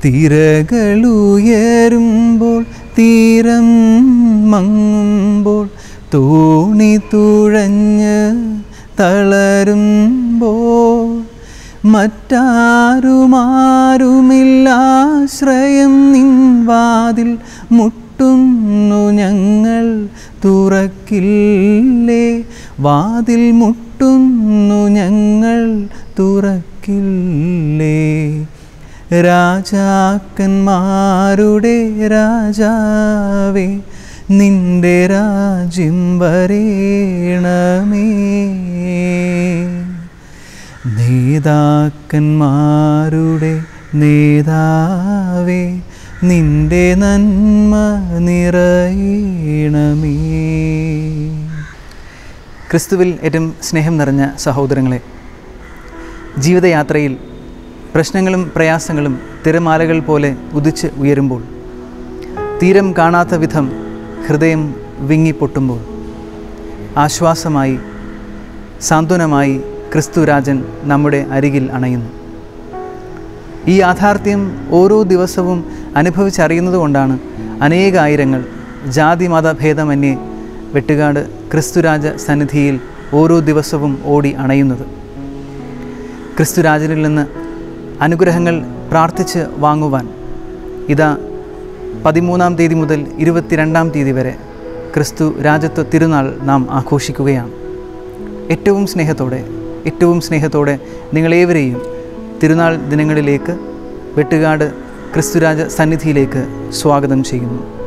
തിരകളുയരുമ്പോൾ തീരം മങ്ങുമ്പോൾ തോണി തുഴഞ്ഞ് തളരുമ്പോൾ മറ്റാരുമാരുമില്ലാശ്രയം നിൻ വാതിൽ മുട്ടുന്നു ഞങ്ങൾ തുറക്കില്ലേ വാതിൽ മുട്ടുന്നു ഞങ്ങൾ തുറക്കില്ലേ രാജാക്കന്മാരുടെ രാജാവേ നിന്റെ രാജ്യം വരേണമേ നേതാക്കന്മാരുടെ നേതാവേ നിന്റെ നന്മ നിറയണമേ ക്രിസ്തുവിൽ ഏറ്റവും സ്നേഹം നിറഞ്ഞ സഹോദരങ്ങളെ ജീവിതയാത്രയിൽ പ്രശ്നങ്ങളും പ്രയാസങ്ങളും തിരമാലകൾ പോലെ ഉദിച്ച് ഉയരുമ്പോൾ തീരം കാണാത്ത വിധം ഹൃദയം വിങ്ങിപ്പൊട്ടുമ്പോൾ ആശ്വാസമായി സാന്ത്വനമായി ക്രിസ്തുരാജൻ നമ്മുടെ അരികിൽ അണയുന്നു ഈ യാഥാർത്ഥ്യം ഓരോ ദിവസവും അനുഭവിച്ചറിയുന്നതുകൊണ്ടാണ് അനേകായിരങ്ങൾ ജാതി മതഭേദമന്യേ വെട്ടുകാട് ക്രിസ്തുരാജ സന്നിധിയിൽ ഓരോ ദിവസവും ഓടി അണയുന്നത് ക്രിസ്തുരാജനിൽ നിന്ന് അനുഗ്രഹങ്ങൾ പ്രാർത്ഥിച്ച് വാങ്ങുവാൻ ഇതാ പതിമൂന്നാം തീയതി മുതൽ ഇരുപത്തിരണ്ടാം തീയതി വരെ ക്രിസ്തു രാജത്വ തിരുനാൾ നാം ആഘോഷിക്കുകയാണ് ഏറ്റവും സ്നേഹത്തോടെ ഏറ്റവും സ്നേഹത്തോടെ നിങ്ങളേവരെയും തിരുനാൾ ദിനങ്ങളിലേക്ക് വെട്ടുകാട് ക്രിസ്തുരാജ സന്നിധിയിലേക്ക് സ്വാഗതം ചെയ്യുന്നു